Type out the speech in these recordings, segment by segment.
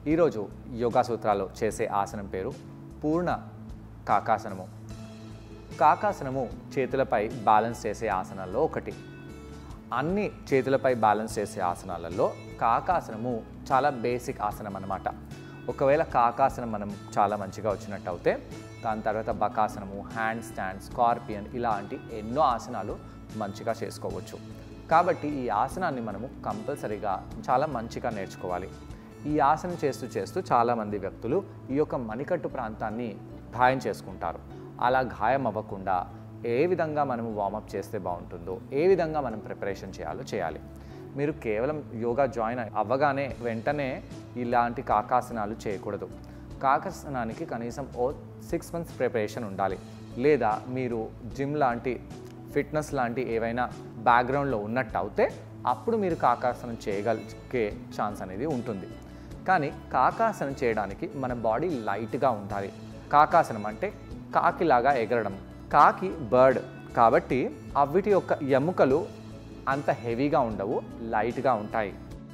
ఈరోజు యోగా సూత్రాల్లో చేసే ఆసనం పేరు పూర్ణ కాకాసనము కాకాసనము చేతులపై బ్యాలెన్స్ చేసే ఆసనాల్లో ఒకటి అన్ని చేతులపై బ్యాలెన్స్ చేసే ఆసనాలలో కాకాసనము చాలా బేసిక్ ఆసనం అన్నమాట ఒకవేళ కాకాసనం మనం చాలా మంచిగా వచ్చినట్టు అయితే దాని తర్వాత బకాసనము హ్యాండ్ స్టాండ్ స్కార్పియన్ ఇలాంటి ఎన్నో ఆసనాలు మంచిగా చేసుకోవచ్చు కాబట్టి ఈ ఆసనాన్ని మనము కంపల్సరీగా చాలా మంచిగా నేర్చుకోవాలి ఈ ఆసనం చేస్తూ చేస్తూ చాలామంది వ్యక్తులు ఈ యొక్క మణికట్టు ప్రాంతాన్ని గాయం చేసుకుంటారు అలా గాయం అవ్వకుండా ఏ విధంగా మనము వార్మప్ చేస్తే బాగుంటుందో ఏ విధంగా మనం ప్రిపరేషన్ చేయాలో చేయాలి మీరు కేవలం యోగా జాయిన్ అవ్వగానే వెంటనే ఇలాంటి కాకాసనాలు చేయకూడదు కాకాసనానికి కనీసం ఓ సిక్స్ మంత్స్ ప్రిపరేషన్ ఉండాలి లేదా మీరు జిమ్ లాంటి ఫిట్నెస్ లాంటి ఏవైనా బ్యాక్గ్రౌండ్లో ఉన్నట్టు అయితే అప్పుడు మీరు కాకాసనం చేయగలిగే ఛాన్స్ అనేది ఉంటుంది కానీ కాకాసనం చేయడానికి మన బాడీ లైట్గా ఉండాలి కాకాసనం అంటే కాకిలాగా ఎగరడం కాకి బర్డ్ కాబట్టి అవిటి యొక్క ఎముకలు అంత హెవీగా ఉండవు లైట్గా ఉంటాయి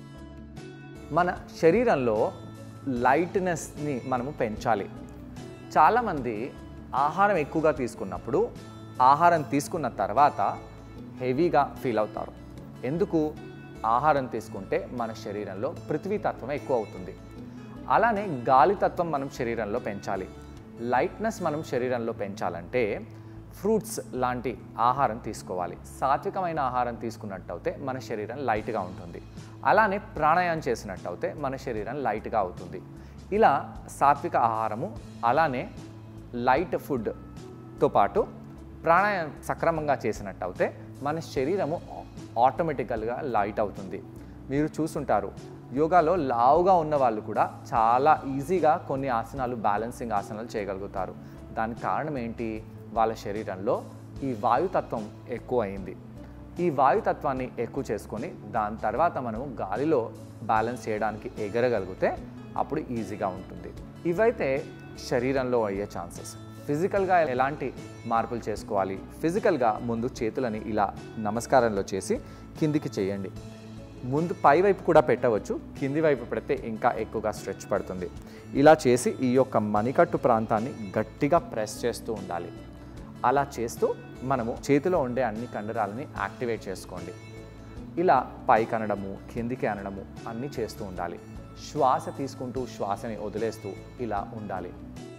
మన శరీరంలో లైట్నెస్ని మనము పెంచాలి చాలామంది ఆహారం ఎక్కువగా తీసుకున్నప్పుడు ఆహారం తీసుకున్న తర్వాత హెవీగా ఫీల్ అవుతారు ఎందుకు ఆహారం తీసుకుంటే మన శరీరంలో పృథ్వీతత్వం ఎక్కువ అవుతుంది అలానే గాలితత్వం మనం శరీరంలో పెంచాలి లైట్నెస్ మనం శరీరంలో పెంచాలంటే ఫ్రూట్స్ లాంటి ఆహారం తీసుకోవాలి సాత్వికమైన ఆహారం తీసుకున్నట్టయితే మన శరీరం లైట్గా ఉంటుంది అలానే ప్రాణాయామం చేసినట్టయితే మన శరీరం లైట్గా అవుతుంది ఇలా సాత్విక ఆహారము అలానే లైట్ ఫుడ్తో పాటు ప్రాణాయామం సక్రమంగా చేసినట్టయితే మన శరీరము ఆటోమేటికల్గా లైట్ అవుతుంది మీరు చూసుంటారు యోగాలో లావుగా ఉన్న వాళ్ళు కూడా చాలా ఈజీగా కొన్ని ఆసనాలు బ్యాలెన్సింగ్ ఆసనాలు చేయగలుగుతారు దానికి కారణం ఏంటి వాళ్ళ శరీరంలో ఈ వాయుతత్వం ఎక్కువ అయింది ఈ వాయుతత్వాన్ని ఎక్కువ చేసుకొని దాని తర్వాత మనము గాలిలో బ్యాలెన్స్ చేయడానికి ఎగరగలిగితే అప్పుడు ఈజీగా ఉంటుంది ఇవైతే శరీరంలో అయ్యే ఛాన్సెస్ ఫిజికల్గా ఎలాంటి మార్పులు చేసుకోవాలి ఫిజికల్గా ముందు చేతులని ఇలా నమస్కారంలో చేసి కిందికి చేయండి ముందు పై వైపు కూడా పెట్టవచ్చు కింది వైపు పెడితే ఇంకా ఎక్కువగా స్ట్రెచ్ పడుతుంది ఇలా చేసి ఈ యొక్క మణికట్టు ప్రాంతాన్ని గట్టిగా ప్రెస్ చేస్తూ ఉండాలి అలా చేస్తూ మనము చేతిలో ఉండే అన్ని కండరాలని యాక్టివేట్ చేసుకోండి ఇలా పైకి అనడము కిందికి అనడము అన్నీ చేస్తూ ఉండాలి శ్వాస తీసుకుంటూ శ్వాసని వదిలేస్తూ ఇలా ఉండాలి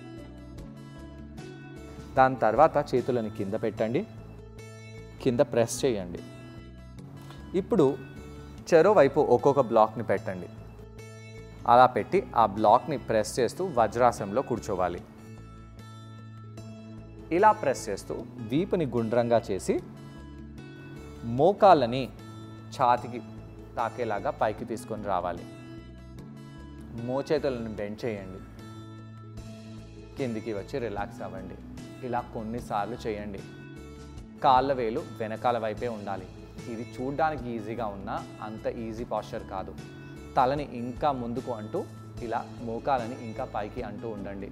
దాని తర్వాత చేతులని కింద పెట్టండి కింద ప్రెస్ చేయండి ఇప్పుడు చెరో వైపు ఒక్కొక్క బ్లాక్ని పెట్టండి అలా పెట్టి ఆ బ్లాక్ని ప్రెస్ చేస్తూ వజ్రాసనంలో కూర్చోవాలి ఇలా ప్రెస్ చేస్తూ వీపుని గుండ్రంగా చేసి మోకాళ్ళని ఛాతికి తాకేలాగా పైకి తీసుకొని రావాలి మోచేతులను బెండ్ చేయండి కిందికి వచ్చి రిలాక్స్ అవ్వండి ఇలా కొన్నిసార్లు చేయండి కాళ్ళ వేలు వెనకాల వైపే ఉండాలి ఇది చూడ్డానికి ఈజీగా ఉన్నా అంత ఈజీ పాస్చర్ కాదు తలని ఇంకా ముందుకు అంటూ ఇలా మోకాలని ఇంకా పైకి అంటూ ఉండండి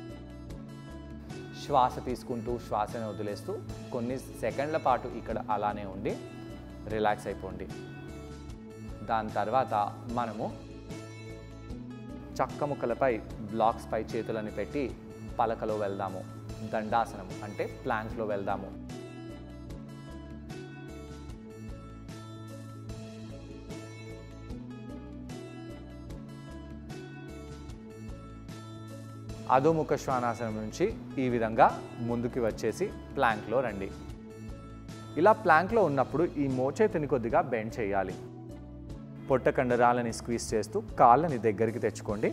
శ్వాస తీసుకుంటూ శ్వాసని వదిలేస్తూ కొన్ని సెకండ్ల పాటు ఇక్కడ అలానే ఉండి రిలాక్స్ అయిపోండి దాని తర్వాత మనము చక్క ముక్కలపై బ్లాక్స్ పై చేతులని పెట్టి పలకలో వెళ్దాము దండాసనం అంటే ప్లాంక్లో వెళ్దాము అధోముఖ శ్వానాసనం నుంచి ఈ విధంగా ముందుకి వచ్చేసి ప్లాంక్లో రండి ఇలా ప్లాంక్లో ఉన్నప్పుడు ఈ మోచేతిని కొద్దిగా బెండ్ చేయాలి పొట్ట కండరాలని స్క్వీజ్ చేస్తూ కాళ్ళని దగ్గరికి తెచ్చుకోండి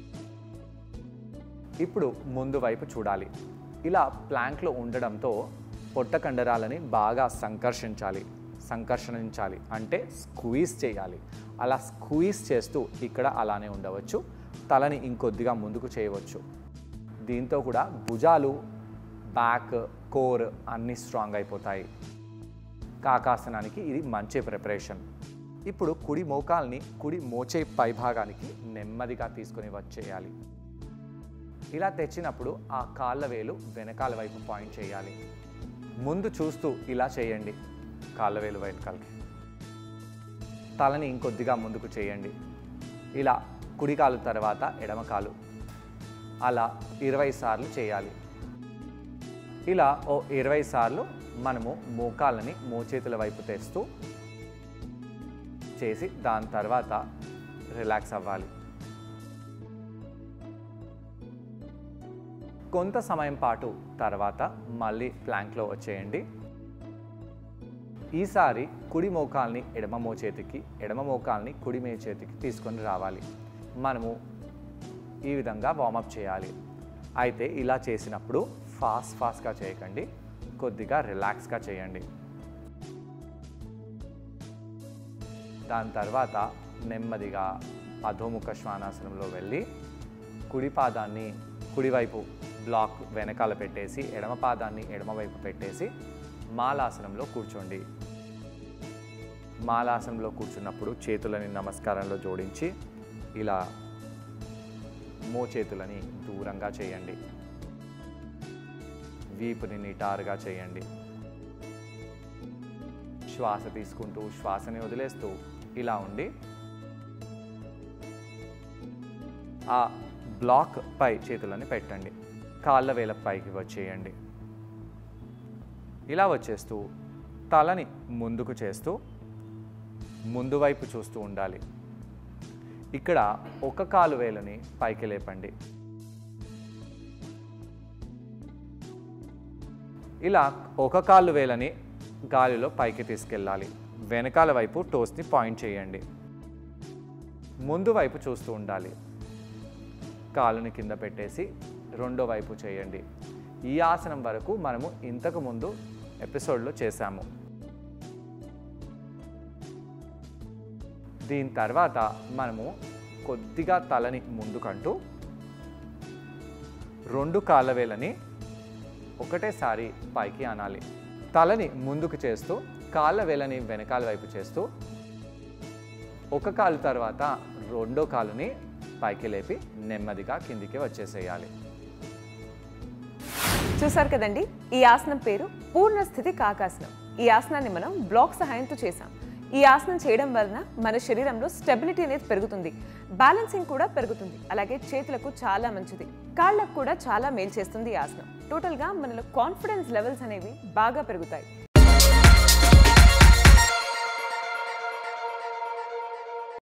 ఇప్పుడు ముందు వైపు చూడాలి ఇలా ప్లాంక్లో ఉండడంతో పొట్ట కండరాలని బాగా సంకర్షించాలి సంకర్షణించాలి అంటే స్క్వీజ్ చేయాలి అలా స్క్వీజ్ చేస్తూ ఇక్కడ అలానే ఉండవచ్చు తలని ఇంకొద్దిగా ముందుకు చేయవచ్చు దీంతో కూడా భుజాలు బ్యాక్ కోర్ అన్నీ స్ట్రాంగ్ అయిపోతాయి కాకాసనానికి ఇది మంచి ప్రిపరేషన్ ఇప్పుడు కుడి మోకాల్ని కుడి మోచే పైభాగానికి నెమ్మదిగా తీసుకొని వచ్చేయాలి ఇలా తెచ్చినప్పుడు ఆ కాళ్ళ వేలు వెనకాల వైపు పాయింట్ చేయాలి ముందు చూస్తూ ఇలా చేయండి కాళ్ళ వేలు వెనకాలకి తలని ఇంకొద్దిగా ముందుకు చేయండి ఇలా కుడి కాలు తర్వాత ఎడమ కాలు అలా ఇరవై సార్లు చేయాలి ఇలా ఓ ఇరవై సార్లు మనము మోకాళ్ళని మోచేతుల వైపు తెస్తూ చేసి దాని తర్వాత రిలాక్స్ అవ్వాలి కొంత సమయం పాటు తర్వాత మళ్ళీ ప్లాంక్లో వచ్చేయండి ఈసారి కుడి మోకాల్ని ఎడమ మోచేతికి ఎడమ మోకాల్ని కుడి మే చేతికి తీసుకొని రావాలి మనము ఈ విధంగా వార్మప్ చేయాలి అయితే ఇలా చేసినప్పుడు ఫాస్ట్ ఫాస్ట్గా చేయకండి కొద్దిగా రిలాక్స్గా చేయండి దాని తర్వాత నెమ్మదిగా అధోముఖ శ్వానాసనంలో వెళ్ళి కుడి పాదాన్ని కుడివైపు బ్లాక్ వెనకాల పెట్టేసి ఎడమ పాదాన్ని ఎడమవైపు పెట్టేసి మాలాసనంలో కూర్చోండి మాలాసనంలో కూర్చున్నప్పుడు చేతులని నమస్కారంలో జోడించి ఇలా మోచేతులని దూరంగా చేయండి వీపుని నిటారుగా చేయండి శ్వాస తీసుకుంటూ శ్వాసని వదిలేస్తూ ఇలా ఉండి ఆ బ్లాక్ పై చేతులని పెట్టండి కాళ్ళ వేల పైకి వచ్చేయండి ఇలా వచ్చేస్తూ తలని ముందుకు చేస్తూ ముందు వైపు చూస్తూ ఉండాలి ఇక్కడ ఒక కాలు వేలని పైకి లేపండి ఇలా ఒక కాలు వేలని గాలిలో పైకి తీసుకెళ్ళాలి వెనకాల వైపు టోస్ని పాయింట్ చేయండి ముందు వైపు చూస్తూ ఉండాలి కాలుని కింద పెట్టేసి రెండో వైపు చేయండి ఈ ఆసనం వరకు మనము ఇంతకు ముందు ఎపిసోడ్లో చేశాము దీని తర్వాత మనము కొద్దిగా తలని ముందుకంటూ రెండు కాళ్ళ వేలని ఒకటేసారి పైకి అనాలి తలని ముందుకు చేస్తూ కాళ్ళ వేలని వెనకాల వైపు చేస్తూ ఒక కాలు తర్వాత రెండో కాలుని పైకి లేపి నెమ్మదిగా కిందికి వచ్చేసేయాలి చూసారు కదండి ఈ ఆసనం పేరు పూర్ణ స్థితి కాకాసనం ఈ ఆసనాన్ని మనం బ్లాక్ సహాయంతో చేసాం ఈ ఆసనం చేయడం వలన మన శరీరంలో స్టెబిలిటీ అనేది పెరుగుతుంది బ్యాలెన్సింగ్ కూడా పెరుగుతుంది అలాగే చేతులకు చాలా మంచిది కాళ్ళకు కూడా చాలా మేలు చేస్తుంది ఈ ఆసనం టోటల్గా మనలో కాన్ఫిడెన్స్ లెవెల్స్ అనేవి బాగా పెరుగుతాయి